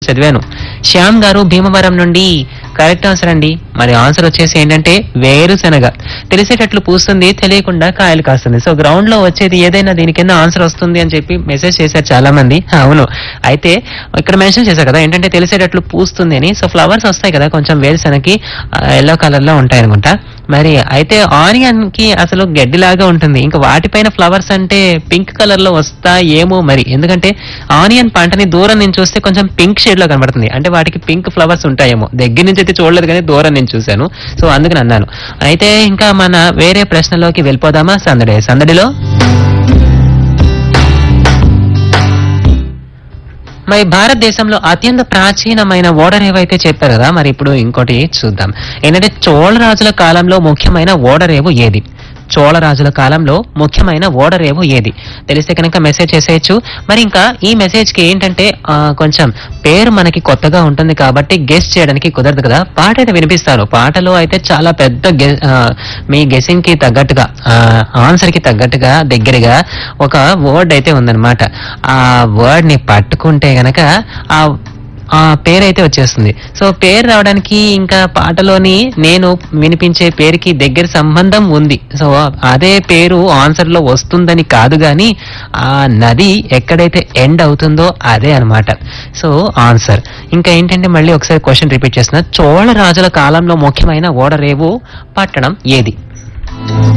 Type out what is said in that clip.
చదివాను శ్యామ్ గారు భీమవరం నుండి కరెక్ట్ ఆన్సర్ అండి మరి ఆన్సర్ వచ్చేసి ఏంటంటే వేరుశనగ తెలిసేటట్లు పూస్తుంది తెలియకుండా కాయలు కాస్తుంది సో గ్రౌండ్ లో వచ్చేది ఏదైనా దీని కింద ఆన్సర్ వస్తుంది అని చెప్పి మెసేజ్ చేశారు చాలా మంది అవును అయితే ఇక్కడ మెన్షన్ చేశారు కదా ఏంటంటే తెలిసేటట్లు పూస్తుంది అని సో ఫ్లవర్స్ వస్తాయి కదా కొంచెం వేరుశనగకి ఎల్లో కలర్ లో ఉంటాయి అనుకుంటా మరి అయితే ఆనియన్ కి అసలు గడ్డిలాగా ఉంటుంది ఇంకా వాటిపైన ఫ్లవర్స్ అంటే పింక్ కలర్ లో వస్తా ఏమో మరి ఎందుకంటే ఆనియన్ పంటని దూరం నుంచి చూస్తే కొంచెం పింక్ షేడ్ లో కనబడుతుంది అంటే వాటికి పింక్ ఫ్లవర్స్ ఉంటాయేమో దగ్గర నుంచి అయితే చూడలేదు కానీ దూరం నుంచి చూశాను సో అందుకని అన్నాను అయితే ఇంకా మన వేరే ప్రశ్నలోకి వెళ్ళిపోదామా సందడి సందడిలో మరి భారతదేశంలో అత్యంత ప్రాచీనమైన ఓడర్ ఏవైతే చెప్పారు కదా మరి ఇప్పుడు ఇంకోటి చూద్దాం ఏంటంటే చోళరాజుల కాలంలో ముఖ్యమైన ఓడరేవు ఏది చోళరాజుల కాలంలో ముఖ్యమైన ఓడరేవు ఏది తెలిస్తే కనుక మెసేజ్ చేసేయచ్చు మరి ఇంకా ఈ మెసేజ్ కి ఏంటంటే ఆ, కొంచెం పేరు మనకి కొత్తగా ఉంటుంది కాబట్టి గెస్ చేయడానికి కుదరదు కదా పాట అయితే వినిపిస్తారు పాటలో అయితే చాలా పెద్ద gue- ఆ, మీ గెసింగ్ కి తగ్గట్టుగా ఆన్సర్ కి తగ్గట్టుగా దగ్గరగా ఒక వర్డ్ అయితే ఉందన్నమాట ఆ వర్డ్ ని పట్టుకుంటే గనక ఆ ఆ పేరు అయితే వచ్చేస్తుంది సో పేరు రావడానికి ఇంకా పాటలోని నేను వినిపించే పేరుకి దగ్గర సంబంధం ఉంది సో అదే పేరు ఆన్సర్ లో వస్తుందని కాదు గాని ఆ నది ఎక్కడైతే ఎండ్ అవుతుందో అదే అన్నమాట సో ఆన్సర్ ఇంకా ఏంటంటే మళ్ళీ ఒకసారి క్వశ్చన్ రిపీట్ చేస్తున్నా చోళ రాజుల కాలంలో ముఖ్యమైన ఓడరేవు పట్టణం ఏది